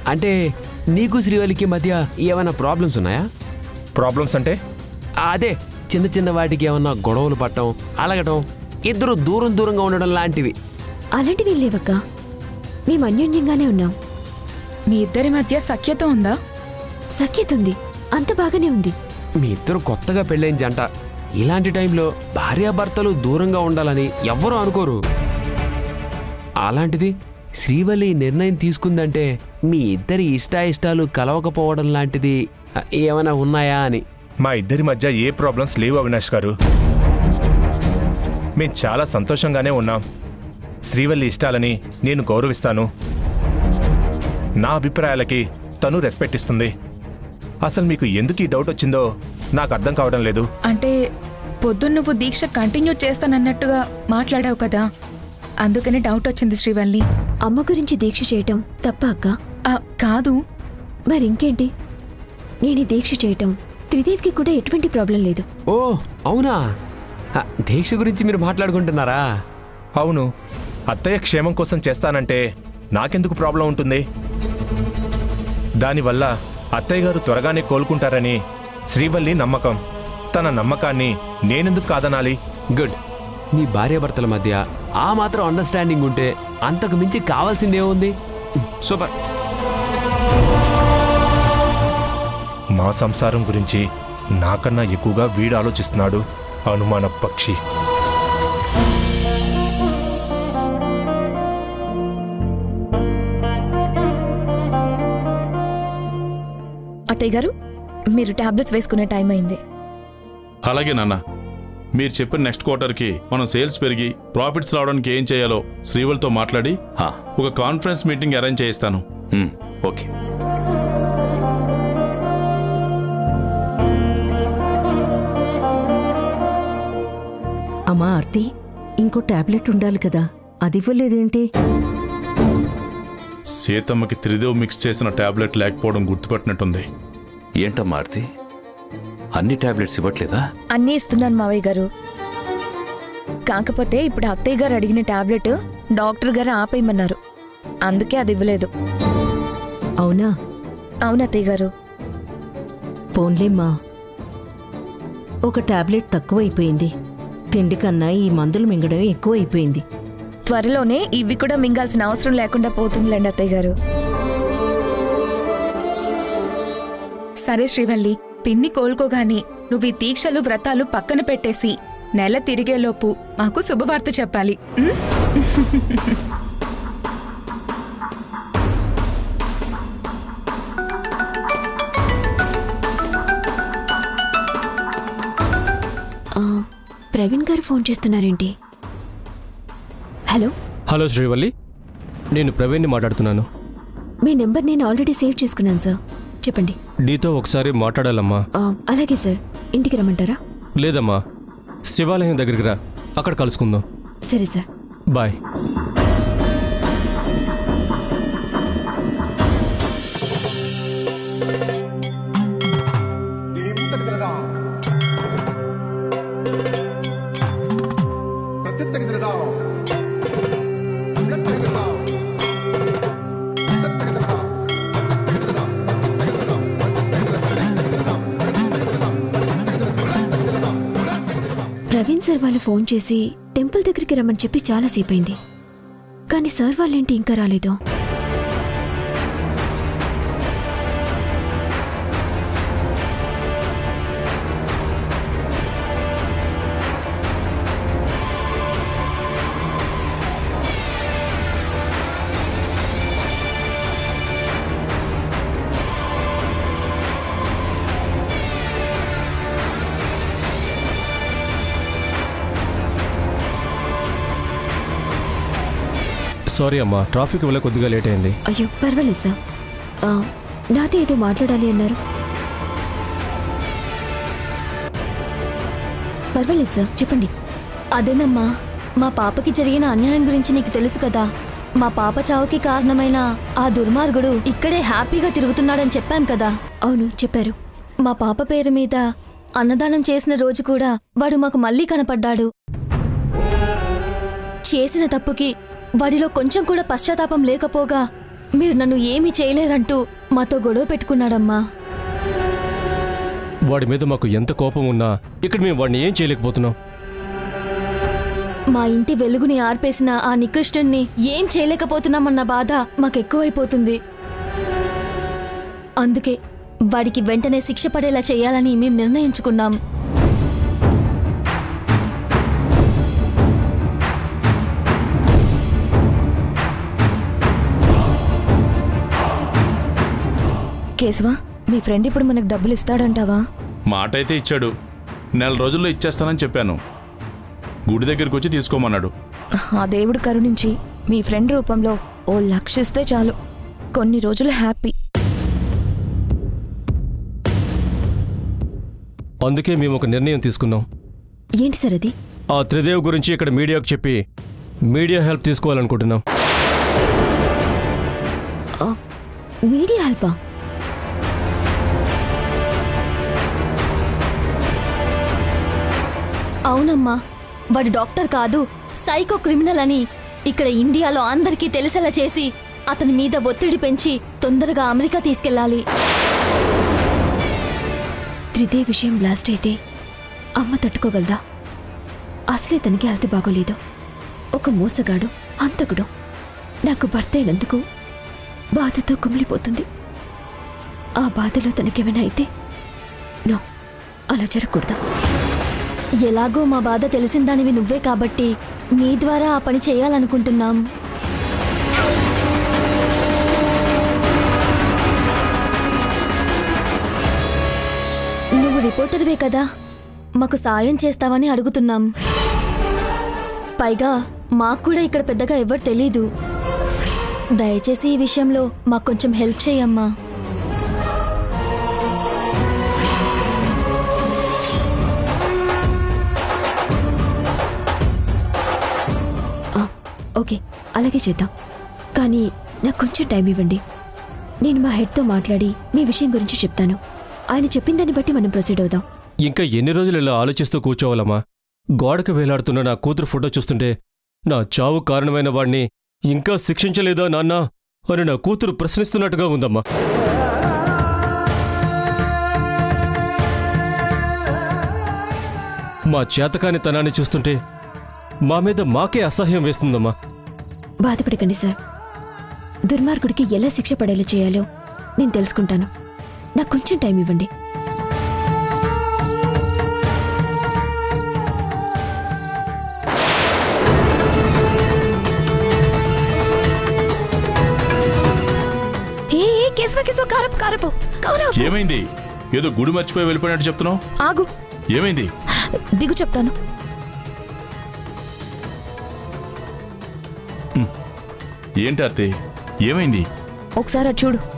అంటే నీకు శ్రీవల్లికి మధ్య ఏమైనా ప్రాబ్లమ్స్ ఉన్నాయా ప్రాబ్లమ్స్ అంటే అదే చిన్న చిన్న వాటికి ఏమన్నా గొడవలు పట్టడం అలగటం ఇద్దరు దూరం దూరంగా ఉండడం లాంటివి అలాంటివి ఏం లేవక్క మేము అన్యోన్యంగానే ఉన్నాం మీ ఇద్దరి మధ్య సఖ్యత ఉందా సఖ్యత ఉంది అంత బాగానే ఉంది మీ ఇద్దరు కొత్తగా పెళ్ళైన జంట ఇలాంటి టైంలో భార్యాభర్తలు దూరంగా ఉండాలని ఎవ్వరూ అనుకోరు అలాంటిది శ్రీవల్లి ఈ నిర్ణయం తీసుకుందంటే మీ ఇద్దరి ఇష్టాయిష్టాలు కలవకపోవడం లాంటిది ఆ, ఏమైనా ఉన్నాయా అని మా ఇద్దరి మధ్య ఏ ప్రాబ్లమ్స్ లేవు అవినాష్ గారు మేం చాలా సంతోషంగానే ఉన్నాం శ్రీవల్లి ఇష్టాలని నేను గౌరవిస్తాను నా అభిప్రాయాలకి తను రెస్పెక్ట్ ఇస్తుంది అసలు మీకు ఎందుకు ఈ డౌట్ వచ్చిందో నాకు అర్థం కావడం లేదు అంటే పొద్దున్న నువ్వు దీక్ష కంటిన్యూ చేస్తానన్నట్టుగా మాట్లాడావు కదా అందుకనే డౌట్ వచ్చింది శ్రీవల్లి అమ్మ గురించి దీక్ష చేయటం తప్ప అక్క ఆ, కాదు మరి ఇంకేంటి నేను ఈ దీక్ష చేయటం త్రిదేవికి కూడా ఎటువంటి ప్రాబ్లం లేదు ఓ అవునా ఆ, దీక్ష గురించి మీరు మాట్లాడుకుంటున్నారా అవును అత్తయ్య క్షేమం కోసం చేస్తానంటే నాకెందుకు ప్రాబ్లం ఉంటుంది దానివల్ల అత్తయ్య గారు త్వరగానే కోలుకుంటారని శ్రీవల్లి నమ్మకం తన నమ్మకాన్ని నేనెందుకు కాదనాలి గుడ్ మీ భార్యాభర్తల మధ్య ఆ మాత్రం అండర్స్టాండింగ్ ఉంటే అంతకు మించి కావాల్సిందేముంది సూపర్ మా సంసారం గురించి నాకన్నా ఎక్కువగా వీడు ఆలోచిస్తున్నాడు అనుమాన పక్షి అత్తయ్య గారు మీరు టాబ్లెట్స్ వేసుకునే టైం అయింది అలాగే నాన్న మీరు చెప్పిన నెక్స్ట్ క్వార్టర్కి మనం సేల్స్ పెరిగి ప్రాఫిట్స్ రావడానికి ఏం చేయాలో శ్రీవల్తో మాట్లాడి హా, ఒక కాన్ఫరెన్స్ మీటింగ్ అరేంజ్ చేయిస్తాను మ్, ఓకే అమ్మా ఆర్తి ఇంకో టాబ్లెట్ ఉండాలి కదా అది ఇవ్వలేదేంటి సీతమ్మకి త్రిదేవ్ మిక్స్ చేసిన టాబ్లెట్ లేకపోవడం గుర్తుపట్టినట్టుంది ఏంటమ్మా ఆర్తి అన్ని టాబ్లెట్స్ ఇవ్వట్లేదా అన్నీ ఇస్తున్నాను మావయ్య గారు కాకపోతే ఇప్పుడు అత్తయ్య గారు అడిగిన టాబ్లెట్ డాక్టర్ గారు ఆపేయమన్నారు అందుకే అది ఇవ్వలేదు అవునా అవును అత్తయ్య గారు పోన్లేమ్మా ఒక టాబ్లెట్ తక్కువైపోయింది తిండి కన్నా ఈ మందులు మింగడం ఎక్కువైపోయింది త్వరలోనే ఇవి కూడా మింగాల్సిన అవసరం లేకుండా పోతుందిలేండి అత్తయ్య గారు సరే శ్రీవల్లి పిన్ని కోలుకోగాని నువ్వు ఈ దీక్షలు వ్రతాలు పక్కన పెట్టేసి నెల తిరిగేలోపు మాకు శుభవార్త చెప్పాలి ఉం? ఆ, ప్రవీణ్ గారు ఫోన్ చేస్తున్నారేంటి హలో హలో శ్రీవల్లి నేను ప్రవీణ్ని మాట్లాడుతున్నాను మీ నెంబర్ నేను ఆల్రెడీ సేవ్ చేసుకున్నాను సార్ చెప్పండి నీతో ఒకసారి మాట్లాడాలమ్మా ఆ, అలాగే సార్ ఇంటికి రమ్మంటారా లేదమ్మా శివాలయం దగ్గరికి రా అక్కడ కలుసుకుందాం సరే సార్ బాయ్ ప్రవీణ్ సార్ వాళ్ళు ఫోన్ చేసి టెంపుల్ దగ్గరికి రమ్మని చెప్పి చాలాసేపు అయింది కానీ సార్ వాళ్ళేంటి ఇంకా రాలేదు సారీ అమ్మా ట్రాఫిక్ వల్ల కొద్దిగా లేట్ అయింది అయ్యో పర్వాలేదు సార్ ఆ, నాతో ఏదో మాట్లాడాలి అన్నారు పర్వాలేదు సార్ చెప్పండి అదేనమ్మా మా పాపకి జరిగిన అన్యాయం గురించి నీకు తెలుసు కదా మా పాప చావుకి కారణమైన ఆ దుర్మార్గుడు ఇక్కడే హ్యాపీగా తిరుగుతున్నాడని చెప్పాం కదా అవును చెప్పారు మా పాప పేరు మీద అన్నదానం చేసిన రోజు కూడా వాడు మాకు మళ్ళీ కనపడ్డాడు చేసిన తప్పుకి వాడిలో కొంచెం కూడా పశ్చాత్తాపం లేకపోగా మీరు నన్ను ఏమీ చేయలేరంటూ మాతో గొడవ పెట్టుకున్నాడమ్మా వాడి మీద మాకు ఎంత కోపం ఉన్నా ఇక్కడ మేము వాడిని ఏం చేయలేకపోతున్నాం మా ఇంటి వెలుగుని ఆర్పేసిన ఆ నికృష్టుణ్ణి ఏం చేయలేకపోతున్నామన్న బాధ మాకెక్కువైపోతుంది అందుకే వాడికి వెంటనే శిక్ష పడేలా చేయాలని మేము నిర్ణయించుకున్నాం కేశవా మీ ఫ్రెండ్ ఇప్పుడు మనకు డబ్బులు ఇస్తాడంటావా మాట అయితే ఇచ్చాడు నెల రోజుల్లో ఇచ్చేస్తానని చెప్పాను గుడి దగ్గరికి వచ్చి తీసుకోమన్నాడు ఆ దేవుడు కరుణించి మీ ఫ్రెండ్ రూపంలో ఓ లక్ష ఇస్తే చాలు కొన్ని రోజులు హ్యాపీ అందుకే మేము ఒక నిర్ణయం తీసుకున్నాం ఏంటి సార్ అది ఆ త్రిదేవ్ గురించి ఇక్కడ మీడియాకు చెప్పి మీడియా హెల్ప్ తీసుకోవాలనుకుంటున్నాం ఆ, మీడియా హెల్పా అవునమ్మా వాడు డాక్టర్ కాదు సైకో క్రిమినల్ అని ఇక్కడ ఇండియాలో అందరికీ తెలిసేలా చేసి అతని మీద ఒత్తిడి పెంచి తొందరగా అమెరికా తీసుకెళ్ళాలి త్రిదే విషయం బ్లాస్ట్ అయితే అమ్మ తట్టుకోగలదా అసలే తనకి హెల్త్ బాగోలేదు ఒక మోసగాడు హంతకుడు నాకు భర్త అయినందుకు బాధతో కుమిలిపోతుంది ఆ బాధలో తనకేమైనా అయితే నో అలా జరగకూడదు ఎలాగో మా బాధ తెలిసిందానివి నువ్వే కాబట్టి నీ ద్వారా ఆ పని చేయాలనుకుంటున్నాం నువ్వు రిపోర్టర్వే కదా మాకు సాయం చేస్తావని అడుగుతున్నాం పైగా మాకు కూడా ఇక్కడ పెద్దగా ఎవరు తెలీదు దయచేసి ఈ విషయంలో మాకు కొంచెం హెల్ప్ చేయమ్మా ఆ, ఓకే అలాగే చేద్దాం కానీ నాకు కొంచెం టైం ఇవ్వండి నేను మా హెడ్తో మాట్లాడి మీ విషయం గురించి చెప్తాను ఆయన చెప్పిన దాన్ని బట్టి మనం ప్రొసీడ్ అవుదాం ఇంకా ఎన్ని రోజులు ఇలా ఆలోచిస్తూ కూర్చోవాలమ్మా గోడకు వేలాడుతున్న నా కూతురు ఫోటో చూస్తుంటే నా చావు కారణమైన వాణ్ణి ఇంకా శిక్షించలేదా నాన్న అని నా కూతురు ప్రశ్నిస్తున్నట్టుగా ఉందమ్మా మా చేతకాని తనాన్ని చూస్తుంటే మా మీద మాకే అసహ్యం వేస్తుందమ్మా బాధపడకండి సార్ దుర్మార్గుడికి ఎలా శిక్ష పడేలా చేయాలో నేను తెలుసుకుంటాను నాకు కొంచెం టైం ఇవ్వండి ఏ ఏ, కేశవ కేశవ కారపు కారపు కారపు ఏమైంది ఏదో గుడి మర్చిపోయి వెళ్ళిపోయినట్టు చెప్తున్నావు ఆగు ఏమైంది దిగు చెప్తాను ఏంటి ఆర్తి ఏమైంది ఒకసారి అటు చూడు